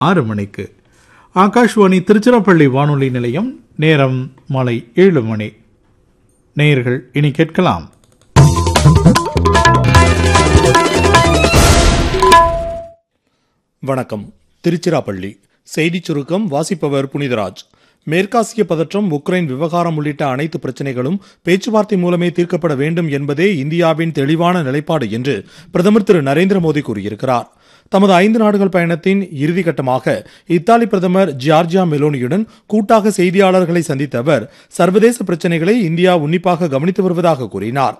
ஆறு மணிக்கு ஆகாஷ்வாணி திருச்சிராப்பள்ளி வானொலி நிலையம் நேரம் மாலை ஏழு மணி நேயர்கள் இனி கேட்கலாம் வணக்கம் திருச்சிராப்பள்ளி செய்திச் சுருக்கம் வாசிப்பவர் புனிதராஜ் மேற்காசிய பதற்றம் உக்ரைன் விவகாரம் உள்ளிட்ட அனைத்து பிரச்சினைகளும் பேச்சுவார்த்தை மூலமே தீர்க்கப்பட வேண்டும் என்பதே இந்தியாவின் தெளிவான நிலைப்பாடு என்று பிரதமர் திரு நரேந்திர மோடி கூறியிருக்கிறார் தமது ஐந்து நாடுகள் பயணத்தின் இறுதிக்கட்டமாக இத்தாலி பிரதமர் ஜார்ஜியா மெலோனியுடன் கூட்டாக செய்தியாளர்களை சந்தித்த அவர் சர்வதேச பிரச்சினைகளை இந்தியா உன்னிப்பாக கவனித்து வருவதாக கூறினார்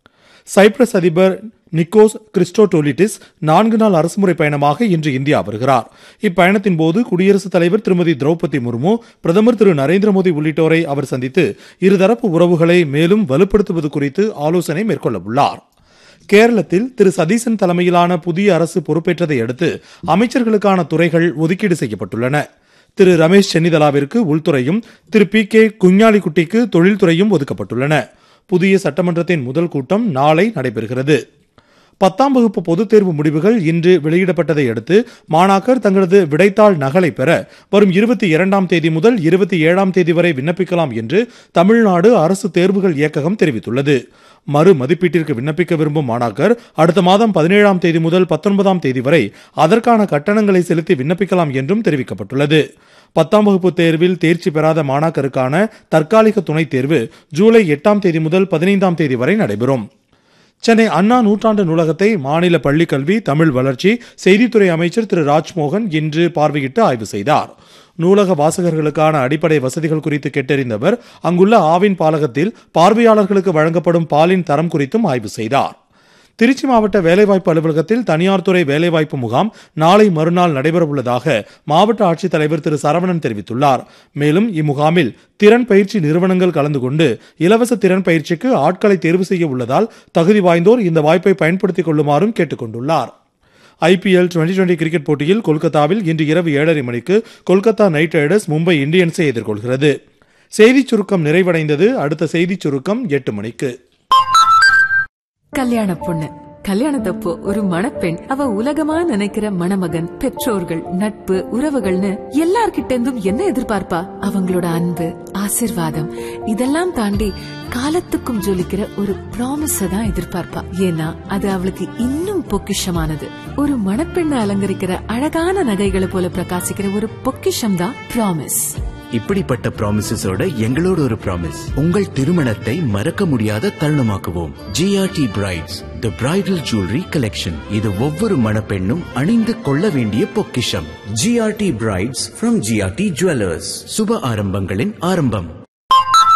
சைப்ரஸ் அதிபர் நிக்கோஸ் கிறிஸ்டோடோலிட்டிஸ் நான்கு நாள் அரசுமுறை பயணமாக இன்று இந்தியா வருகிறார் இப்பயணத்தின் போது குடியரசுத் தலைவர் திருமதி திரௌபதி முர்மு பிரதமர் திரு நரேந்திர மோடி உள்ளிட்டோரை அவர் சந்தித்து இருதரப்பு உறவுகளை மேலும் வலுப்படுத்துவது குறித்து ஆலோசனை மேற்கொள்ள உள்ளார் கேரளத்தில் திரு சதீசன் தலைமையிலான புதிய அரசு பொறுப்பேற்றதை அடுத்து அமைச்சர்களுக்கான துறைகள் ஒதுக்கீடு செய்யப்பட்டுள்ளன திரு ரமேஷ் சென்னிதலாவிற்கு உள்துறையும் திரு பி கே குஞ்ஞாலிக்குட்டிக்கு தொழில்துறையும் ஒதுக்கப்பட்டுள்ளன புதிய சட்டமன்றத்தின் முதல் கூட்டம் நாளை நடைபெறுகிறது பத்தாம் வகுப்பு பொதுத் தேர்வு முடிவுகள் இன்று வெளியிடப்பட்டதை அடுத்து மாணாக்கர் தங்களது விடைத்தாள் நகலை பெற வரும் இருபத்தி இரண்டாம் தேதி முதல் இருபத்தி ஏழாம் தேதி வரை விண்ணப்பிக்கலாம் என்று தமிழ்நாடு அரசு தேர்வுகள் இயக்ககம் தெரிவித்துள்ளது மறு மதிப்பீட்டிற்கு விண்ணப்பிக்க விரும்பும் மாணாக்கர் அடுத்த மாதம் பதினேழாம் தேதி முதல் பத்தொன்பதாம் தேதி வரை அதற்கான கட்டணங்களை செலுத்தி விண்ணப்பிக்கலாம் என்றும் தெரிவிக்கப்பட்டுள்ளது பத்தாம் வகுப்பு தேர்வில் தேர்ச்சி பெறாத மாணாக்கருக்கான தற்காலிக துணைத் தேர்வு ஜூலை எட்டாம் தேதி முதல் பதினைந்தாம் தேதி வரை நடைபெறும் சென்னை அண்ணா நூற்றாண்டு நூலகத்தை மாநில பள்ளிக்கல்வி தமிழ் வளர்ச்சி செய்தித்துறை அமைச்சர் திரு ராஜ்மோகன் இன்று பார்வையிட்டு ஆய்வு செய்தார் நூலக வாசகர்களுக்கான அடிப்படை வசதிகள் குறித்து கேட்டறிந்தவர் அங்குள்ள ஆவின் பாலகத்தில் பார்வையாளர்களுக்கு வழங்கப்படும் பாலின் தரம் குறித்தும் ஆய்வு செய்தார் திருச்சி மாவட்ட வேலைவாய்ப்பு அலுவலகத்தில் தனியார் துறை வேலைவாய்ப்பு முகாம் நாளை மறுநாள் நடைபெறவுள்ளதாக மாவட்ட ஆட்சித்தலைவர் திரு சரவணன் தெரிவித்துள்ளார் மேலும் இம்முகாமில் திறன் பயிற்சி நிறுவனங்கள் கலந்து கொண்டு இலவச திறன் பயிற்சிக்கு ஆட்களை தேர்வு செய்ய உள்ளதால் தகுதி வாய்ந்தோர் இந்த வாய்ப்பை பயன்படுத்திக் கொள்ளுமாறும் கேட்டுக் கொண்டுள்ளார் ஐபிஎல் டுவெண்டி டுவெண்டி கிரிக்கெட் போட்டியில் கொல்கத்தாவில் இன்று இரவு ஏழரை மணிக்கு கொல்கத்தா நைட் ரைடர்ஸ் மும்பை இந்தியன்ஸை எதிர்கொள்கிறது செய்திச் சுருக்கம் நிறைவடைந்தது அடுத்த செய்திச் சுருக்கம் எட்டு மணிக்கு கல்யாண பொண்ணு கல்யாணத்தப்போ ஒரு மணப்பெண் அவ உலகமா நினைக்கிற மணமகன் பெற்றோர்கள் நட்பு உறவுகள்னு எல்லார்கிட்ட இருந்தும் என்ன எதிர்பார்ப்பா அவங்களோட அன்பு ஆசிர்வாதம் இதெல்லாம் தாண்டி காலத்துக்கும் ஜொலிக்கிற ஒரு ப்ராமிஸ தான் எதிர்பார்ப்பா ஏன்னா அது அவளுக்கு இன்னும் பொக்கிஷமானது ஒரு மணப்பெண்ணை அலங்கரிக்கிற அழகான நகைகளை போல பிரகாசிக்கிற ஒரு பொக்கிஷம் தான் ப்ராமிஸ் இப்படிப்பட்ட ப்ராமிசஸோட எங்களோட ஒரு ப்ராமிஸ் உங்கள் திருமணத்தை மறக்க முடியாத தருணமாக்குவோம் GRT brides the bridal jewellery collection இது ஒவ்வொரு மணப்பெண்ணும் அணிந்து கொள்ள வேண்டிய பொக்கிஷம் GRT brides from GRT jewellers சுப ஆரம்பங்களின் ஆரம்பம்